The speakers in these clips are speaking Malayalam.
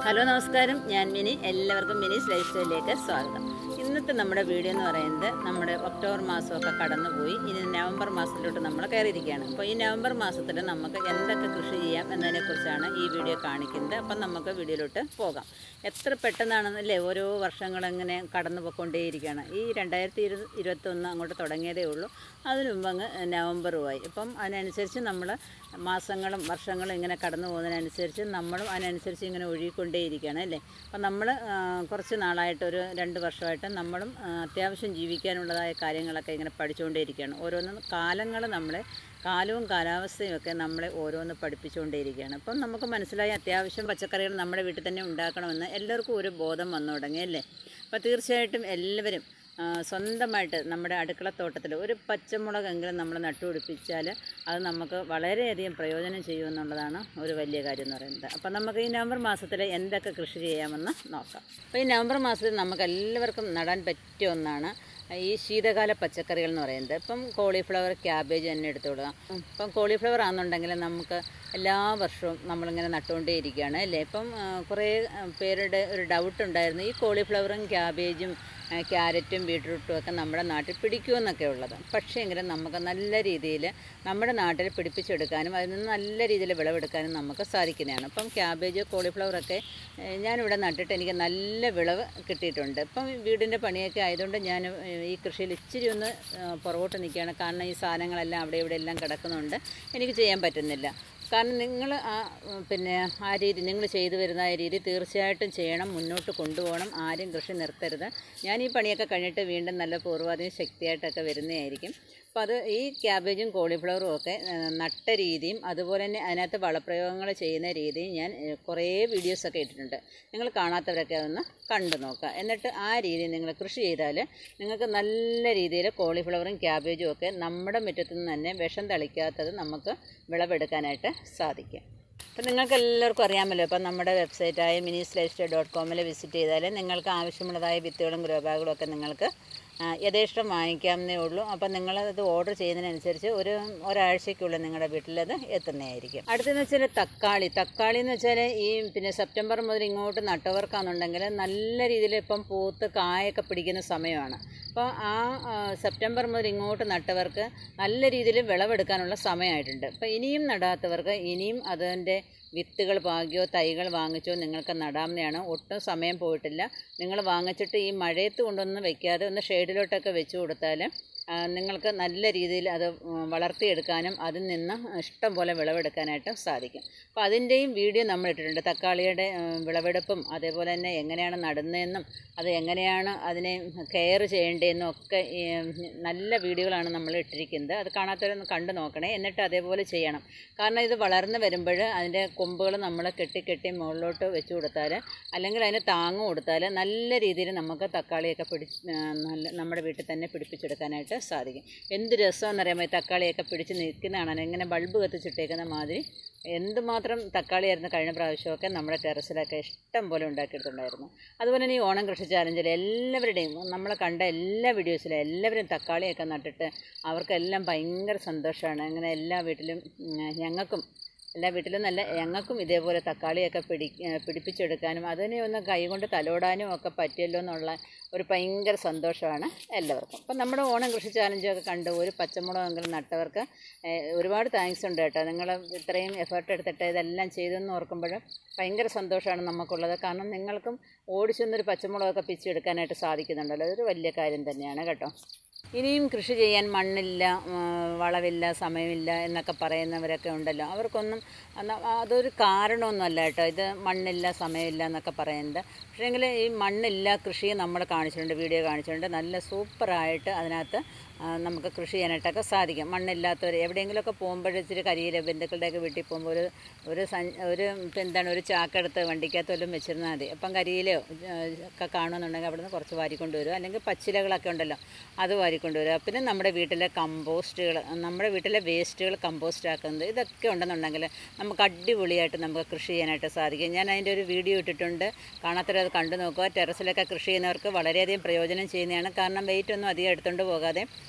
ഹലോ നമസ്കാരം ഞാൻ മിനി എല്ലാവർക്കും മിനിസ് ലൈഫ് സ്റ്റൈലിലേക്ക് സ്വാഗതം ഇന്നത്തെ നമ്മുടെ വീഡിയോ എന്ന് പറയുന്നത് നമ്മുടെ ഒക്ടോബർ മാസമൊക്കെ കടന്നുപോയി ഇനി നവംബർ മാസത്തിലോട്ട് നമ്മൾ കയറിയിരിക്കുകയാണ് അപ്പോൾ ഈ നവംബർ മാസത്തിൽ നമുക്ക് എന്തൊക്കെ കൃഷി ചെയ്യാം എന്നതിനെക്കുറിച്ചാണ് ഈ വീഡിയോ കാണിക്കുന്നത് അപ്പം നമുക്ക് വീഡിയോയിലോട്ട് പോകാം എത്ര പെട്ടെന്നാണെന്നല്ലേ ഓരോ വർഷങ്ങളിങ്ങനെ കടന്നു പോയിക്കൊണ്ടേയിരിക്കുകയാണ് ഈ രണ്ടായിരത്തി ഇരു ഇരുപത്തൊന്ന് അങ്ങോട്ട് തുടങ്ങിയതേ ഉള്ളൂ അതിനു മുമ്പ് അങ്ങ് നവംബറുമായി ഇപ്പം അതിനനുസരിച്ച് നമ്മൾ മാസങ്ങളും വർഷങ്ങളും ഇങ്ങനെ കടന്നു പോകുന്നതിനനുസരിച്ച് നമ്മളും അതിനനുസരിച്ച് ഇങ്ങനെ ഒഴുകിക്കൊണ്ടേയിരിക്കുകയാണ് അല്ലേ അപ്പം നമ്മൾ കുറച്ച് നാളായിട്ട് ഒരു രണ്ട് വർഷമായിട്ട് നമ്മളും ആ, അത്യാവശ്യം ജീവിക്കാനുള്ളതായ കാര്യങ്ങളൊക്കെ ഇങ്ങനെ പഠിച്ചുകൊണ്ടേയിരിക്കുകയാണ് ഓരോന്നും കാലങ്ങൾ നമ്മളെ കാലവും കാലാവസ്ഥയും ഒക്കെ നമ്മളെ ഓരോന്ന് പഠിപ്പിച്ചുകൊണ്ടേയിരിക്കുകയാണ് അപ്പം നമുക്ക് മനസ്സിലായി അത്യാവശ്യം പച്ചക്കറികൾ നമ്മുടെ വീട്ടിൽ തന്നെ ഉണ്ടാക്കണമെന്ന് എല്ലാവർക്കും ഒരു ബോധം വന്നു തുടങ്ങി അല്ലേ അപ്പോൾ തീർച്ചയായിട്ടും എല്ലാവരും ആ, സ്വന്തമായിട്ട് നമ്മുടെ അടുക്കളത്തോട്ടത്തിൽ ഒരു പച്ചമുളകെങ്കിലും നമ്മൾ നട്ടുപിടിപ്പിച്ചാൽ അത് നമുക്ക് വളരെയധികം പ്രയോജനം ചെയ്യുമെന്നുള്ളതാണ് ഒരു വലിയ കാര്യം എന്ന് പറയുന്നത് അപ്പം നമുക്ക് ഈ നവംബർ മാസത്തിൽ എന്തൊക്കെ കൃഷി ചെയ്യാമെന്ന് നോക്കാം അപ്പോൾ ഈ നവംബർ മാസത്തിൽ നമുക്ക് എല്ലാവർക്കും നടാൻ പറ്റിയ ഒന്നാണ് ഈ ശീതകാല പച്ചക്കറികൾ എന്ന് പറയുന്നത് ഇപ്പം കോളിഫ്ലവർ ക്യാബേജ് തന്നെ എടുത്തോളുക ഇപ്പം കോളിഫ്ലവർ ആണെന്നുണ്ടെങ്കിൽ നമുക്ക് എല്ലാ വർഷവും നമ്മളിങ്ങനെ നട്ടുകൊണ്ടേയിരിക്കുകയാണ് അല്ലേ ഇപ്പം ആ, കുറേ ആ, പേരുടെ ഒരു ഡൗട്ട് ഉണ്ടായിരുന്നു ഈ കോളിഫ്ലവറും ക്യാബേജും ആ, ക്യാരറ്റും ബീട്രൂട്ടും ഒക്കെ നമ്മുടെ നാട്ടിൽ പിടിക്കുമെന്നൊക്കെ ഉള്ളത് പക്ഷേ എങ്കിലും നമുക്ക് നല്ല രീതിയിൽ നമ്മുടെ നാട്ടിൽ പിടിപ്പിച്ചെടുക്കാനും അതിൽ നിന്ന് നല്ല രീതിയിൽ വിളവെടുക്കാനും നമുക്ക് സാധിക്കുന്നതാണ് ഇപ്പം ക്യാബേജ് കോളിഫ്ലവറൊക്കെ ഏഹ്, ഞാനിവിടെ നട്ടിട്ട് എനിക്ക് നല്ല വിളവ് കിട്ടിയിട്ടുണ്ട് ഇപ്പം വീടിൻ്റെ പണിയൊക്കെ ആയതുകൊണ്ട് ഞാൻ ഏഹ്, ഈ കൃഷിയിൽ ഇച്ചിരി ഒന്ന് ഏഹ്, പുറകോട്ട് നിൽക്കുകയാണ് കാരണം ഈ സാധനങ്ങളെല്ലാം അവിടെ ഇവിടെ എല്ലാം കിടക്കുന്നുണ്ട് എനിക്ക് ചെയ്യാൻ പറ്റുന്നില്ല കാരണം നിങ്ങൾ ആ ഉം, പിന്നെ ആ രീതി നിങ്ങൾ ചെയ്തു വരുന്ന ആ രീതി തീർച്ചയായിട്ടും ചെയ്യണം മുന്നോട്ട് കൊണ്ടുപോകണം ആരും കൃഷി നിർത്തരുത് ഞാൻ ഈ പണിയൊക്കെ കഴിഞ്ഞിട്ട് വീണ്ടും നല്ല പൂർവാധികം ശക്തിയായിട്ടൊക്കെ വരുന്നതായിരിക്കും അപ്പോൾ അത് ഈ ക്യാബേജും കോളിഫ്ലവറും ഒക്കെ ആ, നട്ട രീതിയും അതുപോലെ തന്നെ അതിനകത്ത് വളപ്രയോഗങ്ങൾ ചെയ്യുന്ന രീതിയും ഞാൻ ഏ, കുറേ വീഡിയോസൊക്കെ ഇട്ടിട്ടുണ്ട് നിങ്ങൾ കാണാത്തവരൊക്കെ അതൊന്ന് കണ്ടു നോക്കുക എന്നിട്ട് ആ രീതി നിങ്ങൾ കൃഷി ചെയ്താൽ നിങ്ങൾക്ക് നല്ല രീതിയിൽ കോളിഫ്ലവറും ക്യാബേജും ഒക്കെ നമ്മുടെ മുറ്റത്തു നിന്ന് തന്നെ വിഷം തളിക്കാത്തത് നമുക്ക് വിളവെടുക്കാനായിട്ട് സാധിക്കും അപ്പം നിങ്ങൾക്ക് എല്ലാവർക്കും അറിയാമല്ലോ ഇപ്പം നമ്മുടെ വെബ്സൈറ്റായ മിനിസ് ലൈഫ് സ്റ്റൈൽ ഡോട്ട് കോമിൽ വിസിറ്റ് ചെയ്താൽ നിങ്ങൾക്ക് ആവശ്യമുള്ളതായ വിത്തുകളും ഗ്രോ ബാഗുകളും ഒക്കെ നിങ്ങൾക്ക് ആ, യഥേഷ്ടം വാങ്ങിക്കാവുന്നേ ഉള്ളൂ അപ്പം നിങ്ങളത് ഓർഡർ ചെയ്യുന്നതിനനുസരിച്ച് ഒരു ഒരാഴ്ചയ്ക്കുള്ളിൽ നിങ്ങളുടെ വീട്ടിലത് എത്തുന്നതായിരിക്കും അടുത്തെന്ന് വെച്ചാൽ തക്കാളി തക്കാളി എന്ന് വെച്ചാൽ ഈ പിന്നെ സെപ്റ്റംബർ മുതൽ ഇങ്ങോട്ട് നട്ടവർക്കാണെന്നുണ്ടെങ്കിൽ നല്ല രീതിയിൽ ഇപ്പം പൂത്ത് കായൊക്കെ പിടിക്കുന്ന സമയമാണ് അപ്പോൾ ആ ആ, സെപ്റ്റംബർ മുതൽ ഇങ്ങോട്ട് നട്ടവർക്ക് നല്ല രീതിയിൽ വിളവെടുക്കാനുള്ള സമയമായിട്ടുണ്ട് അപ്പോൾ ഇനിയും നടാത്തവർക്ക് ഇനിയും അതിൻ്റെ വിത്തുകൾ പാകിയോ തൈകൾ വാങ്ങിച്ചോ നിങ്ങൾക്ക് നടാവുന്നതാണ് ഒട്ടും സമയം പോയിട്ടില്ല നിങ്ങൾ വാങ്ങിച്ചിട്ട് ഈ മഴയത്ത് കൊണ്ടൊന്ന് വെക്കാതെ ഒന്ന് ഷെയ്ഡിലോട്ടൊക്കെ വെച്ച് കൊടുത്താൽ ആ, നിങ്ങൾക്ക് നല്ല രീതിയിൽ അത് ഉം, വളർത്തിയെടുക്കാനും അതിൽ നിന്ന് ഇഷ്ടം പോലെ വിളവെടുക്കാനായിട്ട് സാധിക്കും അപ്പോൾ അതിൻ്റെയും വീഡിയോ നമ്മൾ ഇട്ടിട്ടുണ്ട് തക്കാളിയുടെ ഉം, വിളവെടുപ്പും അതേപോലെ തന്നെ എങ്ങനെയാണ് നടുന്നതെന്നും അത് എങ്ങനെയാണ് അതിനെ കെയർ ചെയ്യേണ്ടതെന്നും ഒക്കെ ഈ, നല്ല വീഡിയോകളാണ് നമ്മൾ ഇട്ടിരിക്കുന്നത് അത് കാണാത്തവരൊന്ന് കണ്ടു നോക്കണേ എന്നിട്ട് അതേപോലെ ചെയ്യണം കാരണം ഇത് വളർന്ന് വരുമ്പോൾ അതിൻ്റെ കൊമ്പുകൾ നമ്മൾ കെട്ടി കെട്ടി മുകളിലോട്ട് വെച്ച് കൊടുത്താൽ അല്ലെങ്കിൽ അതിന് താങ്ങ് കൊടുത്താൽ നല്ല രീതിയിൽ നമുക്ക് തക്കാളിയൊക്കെ പിടി ആ, നല്ല നമ്മുടെ വീട്ടിൽ തന്നെ പിടിപ്പിച്ചെടുക്കാനായിട്ട് സാധിക്കും എന്ത് രസമെന്നറിയാമോ ഈ തക്കാളിയൊക്കെ പിടിച്ച് നിൽക്കുന്നതാണ് ഇങ്ങനെ ബൾബ് കത്തിച്ചിട്ടേക്കുന്ന മാതിരി എന്തുമാത്രം തക്കാളിയായിരുന്നു കഴിഞ്ഞ പ്രാവശ്യമൊക്കെ നമ്മുടെ ടെറസിലൊക്കെ ഇഷ്ടം പോലെ ഉണ്ടാക്കിയിട്ടുണ്ടായിരുന്നു അതുപോലെ തന്നെ ഈ ഓണം കൃഷി ചാലഞ്ചിൽ എല്ലാവരുടെയും നമ്മൾ കണ്ട എല്ലാ വീഡിയോസിലും എല്ലാവരും തക്കാളിയൊക്കെ നട്ടിട്ട് അവർക്കെല്ലാം ഭയങ്കര സന്തോഷമാണ് അങ്ങനെ എല്ലാ വീട്ടിലും ഉം, ഞങ്ങൾക്കും എല്ലാ വീട്ടിലും നല്ല ഞങ്ങൾക്കും ഇതേപോലെ തക്കാളിയൊക്കെ പിടി ഏഹ് പിടിപ്പിച്ചെടുക്കാനും അതിനെ ഒന്ന് കൈകൊണ്ട് തലോടാനും ഒക്കെ പറ്റിയല്ലോ എന്നുള്ള ഒരു ഭയങ്കര സന്തോഷമാണ് എല്ലാവർക്കും അപ്പം നമ്മുടെ ഓണം കൃഷി ചാലഞ്ചൊക്കെ കണ്ട് ഒരു പച്ചമുളകെങ്കിലും നട്ടവർക്ക് ഏഹ് ഒരുപാട് താങ്ക്സ് ഉണ്ട് കേട്ടോ നിങ്ങൾ ഇത്രയും എഫേർട്ട് എടുത്തിട്ട് ഇതെല്ലാം ചെയ്തെന്ന് ഓർക്കുമ്പോൾ ഭയങ്കര സന്തോഷമാണ് നമുക്കുള്ളത് കാരണം നിങ്ങൾക്കും ഓടിച്ചൊന്നൊരു പച്ചമുളകൊക്കെ പിച്ചെടുക്കാനായിട്ട് സാധിക്കുന്നുണ്ടല്ലോ അതൊരു വലിയ കാര്യം തന്നെയാണ് കേട്ടോ ഇനിയും കൃഷി ചെയ്യാൻ മണ്ണില്ല ആ, വളവില്ല സമയമില്ല എന്നൊക്കെ പറയുന്നവരൊക്കെ ഉണ്ടല്ലോ അവർക്കൊന്നും അന്ന- അതൊരു കാരണമൊന്നുമല്ല കേട്ടോ ഇത് മണ്ണില്ല സമയമില്ല എന്നൊക്കെ പറയുന്നത് പക്ഷേങ്കിൽ ഈ മണ്ണില്ല കൃഷി നമ്മൾ കാണിച്ചിട്ടുണ്ട് വീഡിയോ കാണിച്ചിട്ടുണ്ട് നല്ല സൂപ്പറായിട്ട് അതിനകത്ത് ആ, നമുക്ക് കൃഷി ചെയ്യാനായിട്ടൊക്കെ സാധിക്കും മണ്ണില്ലാത്തവർ എവിടെയെങ്കിലുമൊക്കെ പോകുമ്പോൾ ഇച്ചിരി കരിയില ബന്ധുക്കളുടെയൊക്കെ വീട്ടിൽ പോകുമ്പോൾ ഒരു ഒരു സഞ്ച ഒരു എന്താണ് ഒരു ചാക്കെടുത്ത് വണ്ടിക്കകത്ത് വല്ലതും വെച്ചിരുന്നാൽ മതി അപ്പം കരിയിലയോ ആ, ഒക്കെ കാണുമെന്നുണ്ടെങ്കിൽ അവിടെ നിന്ന് കുറച്ച് വാരിക്കൊണ്ട് വരും അല്ലെങ്കിൽ പച്ചിലകളൊക്കെ ഉണ്ടല്ലോ അത് വാരിക്കൊണ്ട് വരിക പിന്നെ നമ്മുടെ വീട്ടിലെ കമ്പോസ്റ്റുകൾ നമ്മുടെ വീട്ടിലെ വേസ്റ്റുകൾ കമ്പോസ്റ്റ് ആക്കുന്നത് ഇതൊക്കെ ഉണ്ടെന്നുണ്ടെങ്കിൽ നമുക്ക് അടിപൊളിയായിട്ട് നമുക്ക് കൃഷി ചെയ്യാനായിട്ട് സാധിക്കും ഞാൻ അതിൻ്റെ ഒരു വീഡിയോ ഇട്ടിട്ടുണ്ട് കാണാത്തവരത് കണ്ടു നോക്കുക ടെറസിലൊക്കെ കൃഷി ചെയ്യുന്നവർക്ക് വളരെയധികം പ്രയോജനം ചെയ്യുന്നതാണ് കാരണം വെയിറ്റ് ഒന്നും അധികം എടുത്തുകൊണ്ട് പോകാതെ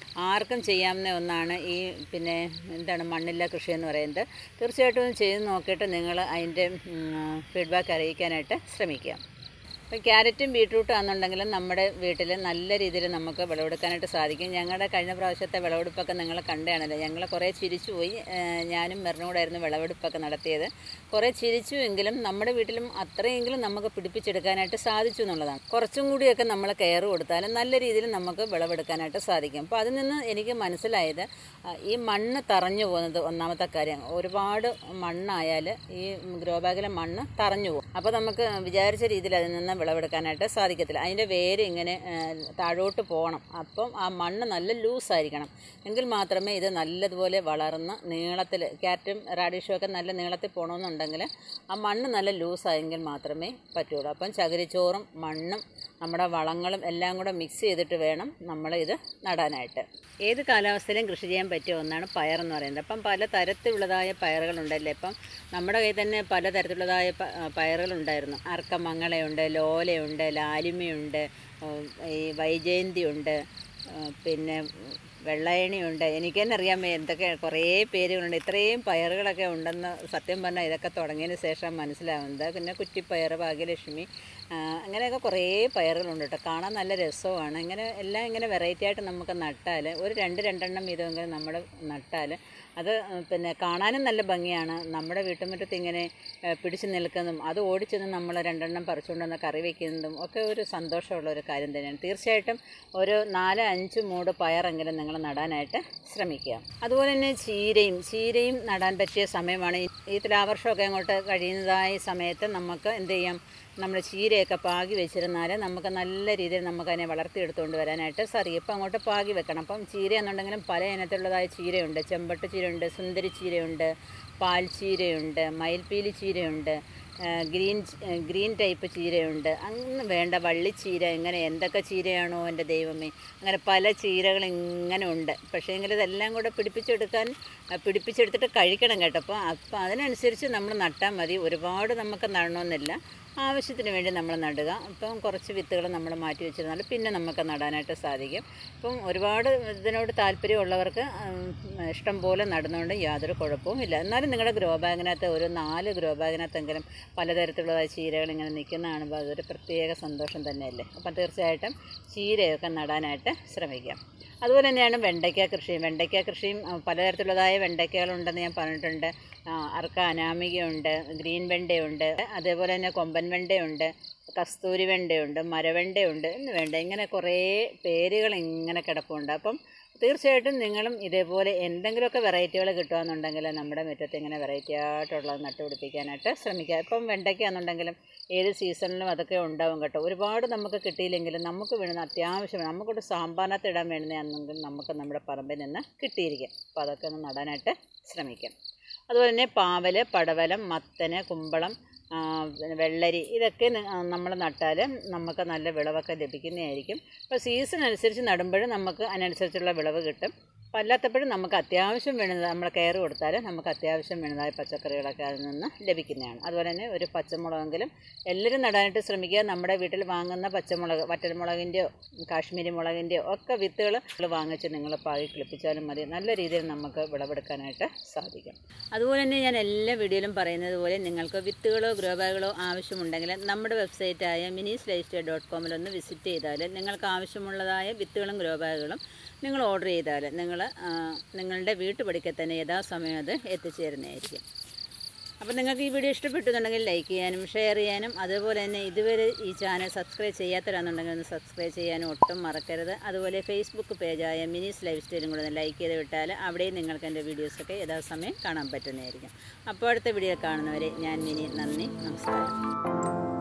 ആർക്കും ചെയ്യാവുന്ന ഒന്നാണ് ഈ പിന്നെ എന്താണ് മണ്ണില്ല കൃഷി എന്ന് പറയുന്നത് തീർച്ചയായിട്ടും ഒന്ന് ചെയ്ത് നോക്കിയിട്ട് നിങ്ങൾ അതിൻ്റെ ഫീഡ്ബാക്ക് അറിയിക്കാനായിട്ട് ശ്രമിക്കുക ഇപ്പം ക്യാരറ്റും ബീട്രൂട്ടും ആണെന്നുണ്ടെങ്കിലും നമ്മുടെ വീട്ടിൽ നല്ല രീതിയിൽ നമുക്ക് വിളവെടുക്കാനായിട്ട് സാധിക്കും ഞങ്ങളുടെ കഴിഞ്ഞ പ്രാവശ്യത്തെ വിളവെടുപ്പൊക്കെ നിങ്ങൾ കണ്ടാണല്ലോ ഞങ്ങൾ കുറേ ചിരിച്ചു പോയി ഏഹ് ഞാനും മെറിനും കൂടായിരുന്നു വിളവെടുപ്പൊക്കെ നടത്തിയത് കുറേ ചിരിച്ചു എങ്കിലും നമ്മുടെ വീട്ടിലും അത്രയെങ്കിലും നമുക്ക് പിടിപ്പിച്ചെടുക്കാനായിട്ട് സാധിച്ചു എന്നുള്ളതാണ് കുറച്ചും കൂടിയൊക്കെ നമ്മൾ കെയർ കൊടുത്താൽ നല്ല രീതിയിൽ നമുക്ക് വിളവെടുക്കാനായിട്ട് സാധിക്കും അപ്പോൾ അതിൽ നിന്ന് എനിക്ക് മനസ്സിലായത് ആ, ഈ മണ്ണ് തറഞ്ഞു പോകുന്നത് ഒന്നാമത്തെ കാര്യം ഒരുപാട് മണ്ണായാൽ ഈ ഗ്രോ ബാഗിലെ മണ്ണ് തറഞ്ഞു പോകും അപ്പോൾ നമുക്ക് വിചാരിച്ച രീതിയിൽ അതിൽ നിന്ന് വിളവെടുക്കാനായിട്ട് സാധിക്കത്തില്ല അതിൻ്റെ വേര് ഇങ്ങനെ ആ, താഴോട്ട് പോകണം അപ്പം ആ മണ്ണ് നല്ല ലൂസായിരിക്കണം എങ്കിൽ മാത്രമേ ഇത് നല്ലതുപോലെ വളർന്ന് നീളത്തിൽ ക്യാരറ്റും റാഡിഷും ഒക്കെ നല്ല നീളത്തിൽ പോകണമെന്നുണ്ടെങ്കിൽ ആ മണ്ണ് നല്ല ലൂസായെങ്കിൽ മാത്രമേ പറ്റുള്ളൂ അപ്പം ചകിരിച്ചോറും മണ്ണും നമ്മുടെ വളങ്ങളും എല്ലാം കൂടെ മിക്സ് ചെയ്തിട്ട് വേണം നമ്മൾ ഇത് നടാനായിട്ട് ഏത് കാലാവസ്ഥയിലും കൃഷി ചെയ്യാൻ പറ്റിയ ഒന്നാണ് പയർ എന്ന് പറയുന്നത് അപ്പം പല തരത്തിലുള്ളതായ പയറുകളുണ്ടല്ലേ ഇപ്പം നമ്മുടെ കയ്യിൽ തന്നെ പല തരത്തിലുള്ളതായ പ- ആ, പയറുകളുണ്ടായിരുന്നു അർക്കമംഗളയുണ്ട് ലോലയുണ്ട് ലാലിമയുണ്ട് ഉം, ഈ വൈജയന്തിയുണ്ട് ആ, പിന്നെ വെള്ളയണിയുണ്ട് എനിക്ക് തന്നെ അറിയാൻ വയ്യ എന്തൊക്കെ കുറേ പേരുകളുണ്ട് ഇത്രയും പയറുകളൊക്കെ ഉണ്ടെന്ന് സത്യം പറഞ്ഞാൽ ഇതൊക്കെ തുടങ്ങിയതിന് ശേഷം മനസ്സിലാവുന്നത് പിന്നെ കുറ്റിപ്പയർ ഭാഗ്യലക്ഷ്മി ആ, അങ്ങനെയൊക്കെ കുറേ പയറുകളുണ്ട് കേട്ടോ കാണാൻ നല്ല രസമാണ് ഇങ്ങനെ എല്ലാം ഇങ്ങനെ വെറൈറ്റി ആയിട്ട് നമുക്ക് നട്ടാൽ ഒരു രണ്ട് രണ്ടെണ്ണം വീതമെങ്കിലും നമ്മൾ നട്ടാൽ അത് പിന്നെ കാണാനും നല്ല ഭംഗിയാണ് നമ്മുടെ വീട്ടുമുറ്റത്ത് ഇങ്ങനെ ഏ, പിടിച്ചു നിൽക്കുന്നതും അത് ഓടിച്ചെന്ന് നമ്മൾ രണ്ടെണ്ണം പറിച്ചുകൊണ്ട് വന്ന് കറി വയ്ക്കുന്നതും ഒക്കെ ഒരു സന്തോഷമുള്ള ഒരു കാര്യം തന്നെയാണ് തീർച്ചയായിട്ടും ഒരു നാല് അഞ്ച് മൂട് പയറെങ്കിലും നിങ്ങൾ നടാനായിട്ട് ശ്രമിക്കുക അതുപോലെ തന്നെ ചീരയും ചീരയും നടാൻ പറ്റിയ സമയമാണ് ഈ- ഈ തുലാവർഷമൊക്കെ അങ്ങോട്ട് കഴിയുന്നതായ സമയത്ത് നമുക്ക് എന്ത് ചെയ്യാം നമ്മൾ ചീരയൊക്കെ പാകി വെച്ചിരുന്നാൽ നമുക്ക് നല്ല രീതിയിൽ നമുക്കതിനെ വളർത്തിയെടുത്തുകൊണ്ട് വരാനായിട്ട് സാധിക്കും ഇപ്പം അങ്ങോട്ട് പാകി വെക്കണം അപ്പം ചീര എന്നുണ്ടെങ്കിലും പല ഇനത്തിലുള്ളതായ ചീരയുണ്ട് ചെമ്പട്ട് ചീരയുണ്ട് സുന്ദരി ചീരയുണ്ട് പാൽ ചീരയുണ്ട് മയിൽപ്പീലി ചീരയുണ്ട് ആ, ഗ്രീൻ ച- ആ, ഗ്രീൻ ടൈപ്പ് ചീരയുണ്ട് അങ്ങനെ വേണ്ട വള്ളിച്ചീര ഇങ്ങനെ എന്തൊക്കെ ചീരയാണോ എൻ്റെ ദൈവമേ അങ്ങനെ പല ചീരകൾ ഇങ്ങനെ ഉണ്ട് പക്ഷേ എങ്കിൽ ഇതെല്ലാം കൂടെ പിടിപ്പിച്ചെടുക്കാൻ ആ, പിടിപ്പിച്ചെടുത്തിട്ട് കഴിക്കണം കേട്ടോ അപ്പോൾ അപ്പോൾ അതിനനുസരിച്ച് നമ്മൾ നട്ടാൽ മതി ഒരുപാട് നമുക്ക് നടണമെന്നില്ല ആവശ്യത്തിന് വേണ്ടി നമ്മൾ നടുക അപ്പം കുറച്ച് വിത്തുകൾ നമ്മൾ മാറ്റി വെച്ചിരുന്നാൽ പിന്നെ നമുക്ക് നടാനായിട്ട് സാധിക്കും ഇപ്പം ഒരുപാട് ഇതിനോട് താല്പര്യമുള്ളവർക്ക് ഉം, ഇഷ്ടം പോലെ നടുന്നതുകൊണ്ട് യാതൊരു കുഴപ്പവും ഇല്ല എന്നാലും നിങ്ങളുടെ ഗ്രോ ബാഗിനകത്ത് ഒരു നാല് ഗ്രോ ബാഗിനകത്തെങ്കിലും പലതരത്തിലുള്ള ചീരകൾ ഇങ്ങനെ നിൽക്കുന്ന കാണുമ്പോൾ അതൊരു പ്രത്യേക സന്തോഷം തന്നെയല്ലേ അപ്പം തീർച്ചയായിട്ടും ചീരയൊക്കെ നടാനായിട്ട് ശ്രമിക്കാം അതുപോലെ തന്നെയാണ് വെണ്ടയ്ക്ക കൃഷിയും വെണ്ടയ്ക്ക കൃഷിയും ആ, പലതരത്തിലുള്ളതായ വെണ്ടയ്ക്കകളുണ്ടെന്ന് ഞാൻ പറഞ്ഞിട്ടുണ്ട് ആ, അർക്ക അനാമികയുണ്ട് ഗ്രീൻ വെണ്ടയുണ്ട് അതേപോലെ തന്നെ കൊമ്പൻ വെണ്ടയുണ്ട് കസ്തൂരി വെണ്ടയുണ്ട് മരവെണ്ടയുണ്ട് എന്ന് വേണ്ട ഇങ്ങനെ കുറേ പേരുകൾ ഇങ്ങനെ കിടപ്പുണ്ട് അപ്പം തീർച്ചയായിട്ടും നിങ്ങളും ഇതേപോലെ എന്തെങ്കിലുമൊക്കെ വെറൈറ്റികൾ കിട്ടുകയെന്നുണ്ടെങ്കിൽ നമ്മുടെ മുറ്റത്ത് ഇങ്ങനെ വെറൈറ്റി ആയിട്ടുള്ളത് നട്ടുപിടിപ്പിക്കാനായിട്ട് ശ്രമിക്കുക ഇപ്പം വെണ്ടയ്ക്കാണെന്നുണ്ടെങ്കിലും ഏത് സീസണിലും അതൊക്കെ ഉണ്ടാവും കേട്ടോ ഒരുപാട് നമുക്ക് കിട്ടിയില്ലെങ്കിലും നമുക്ക് വേണ്ടുന്ന അത്യാവശ്യം നമുക്കൊരു സാമ്പാറിനകത്ത് ഇടാൻ വേണ്ടുന്നതാണെങ്കിൽ നമുക്ക് നമ്മുടെ പറമ്പിൽ നിന്ന് കിട്ടിയിരിക്കും അപ്പോൾ അതൊക്കെ ഒന്ന് നടാനായിട്ട് ശ്രമിക്കാം അതുപോലെ തന്നെ പാവൽ പടവലം മത്തന് കുമ്പളം ആ, പിന്നെ വെള്ളരി ഇതൊക്കെ നമ്മൾ നട്ടാൽ നമുക്ക് നല്ല വിളവൊക്കെ ലഭിക്കുന്നതായിരിക്കും അപ്പോൾ സീസൺ അനുസരിച്ച് നടുമ്പോഴും നമുക്ക് അതിനനുസരിച്ചുള്ള വിളവ് കിട്ടും അപ്പോൾ അല്ലാത്തപ്പോഴും നമുക്ക് അത്യാവശ്യം വേണ്ടുന്നത് നമ്മൾ കെയർ കൊടുത്താൽ നമുക്ക് അത്യാവശ്യം വേണ്ടതായ പച്ചക്കറികളൊക്കെ അതിൽ നിന്ന് ലഭിക്കുന്നതാണ് അതുപോലെ തന്നെ ഒരു പച്ചമുളകെങ്കിലും എല്ലാവരും നടാനായിട്ട് ശ്രമിക്കുക നമ്മുടെ വീട്ടിൽ വാങ്ങുന്ന പച്ചമുളക് വറ്റൽമുളകിൻ്റെയോ കാശ്മീരി മുളകിൻ്റെയോ ഒക്കെ വിത്തുകൾ വാങ്ങിച്ച് നിങ്ങൾ പാകി കിളിപ്പിച്ചാലും മതി നല്ല രീതിയിൽ നമുക്ക് വിളവെടുക്കാനായിട്ട് സാധിക്കും അതുപോലെ തന്നെ ഞാൻ എല്ലാ വീഡിയോയിലും പറയുന്നത് പോലെ നിങ്ങൾക്ക് വിത്തുകളോ ഗ്രോ ബാഗുകളോ ആവശ്യമുണ്ടെങ്കിൽ നമ്മുടെ വെബ്സൈറ്റായ മിനീസ് ലൈഫ് സ്റ്റൈൽ ഡോട്ട് കോമിൽ ഒന്ന് വിസിറ്റ് ചെയ്താൽ നിങ്ങൾക്ക് ആവശ്യമുള്ളതായ വിത്തുകളും ഗ്രോ ബാഗുകളും നിങ്ങൾ ഓർഡർ ചെയ്താൽ നിങ്ങൾ നിങ്ങളുടെ വീട്ടുപടിക്കൽ തന്നെ യഥാസമയം അത് എത്തിച്ചേരുന്നതായിരിക്കും അപ്പോൾ നിങ്ങൾക്ക് ഈ വീഡിയോ ഇഷ്ടപ്പെട്ടുന്നുണ്ടെങ്കിൽ ലൈക്ക് ചെയ്യാനും ഷെയർ ചെയ്യാനും അതുപോലെ തന്നെ ഇതുവരെ ഈ ചാനൽ സബ്സ്ക്രൈബ് ചെയ്യാത്തവരാണെന്നുണ്ടെങ്കിൽ ഒന്ന് സബ്സ്ക്രൈബ് ചെയ്യാനും ഒട്ടും മറക്കരുത് അതുപോലെ ഫേസ്ബുക്ക് പേജായ മിനീസ് ലൈഫ് സ്റ്റൈലും കൂടെ ഒന്ന് ലൈക്ക് ചെയ്ത് വിട്ടാൽ അവിടെയും നിങ്ങൾക്ക് എൻ്റെ വീഡിയോസൊക്കെ യഥാസമയം കാണാൻ പറ്റുന്നതായിരിക്കും അപ്പോൾ അടുത്ത വീഡിയോ കാണുന്നവരെ ഞാൻ മിനി നന്ദി നമസ്കാരം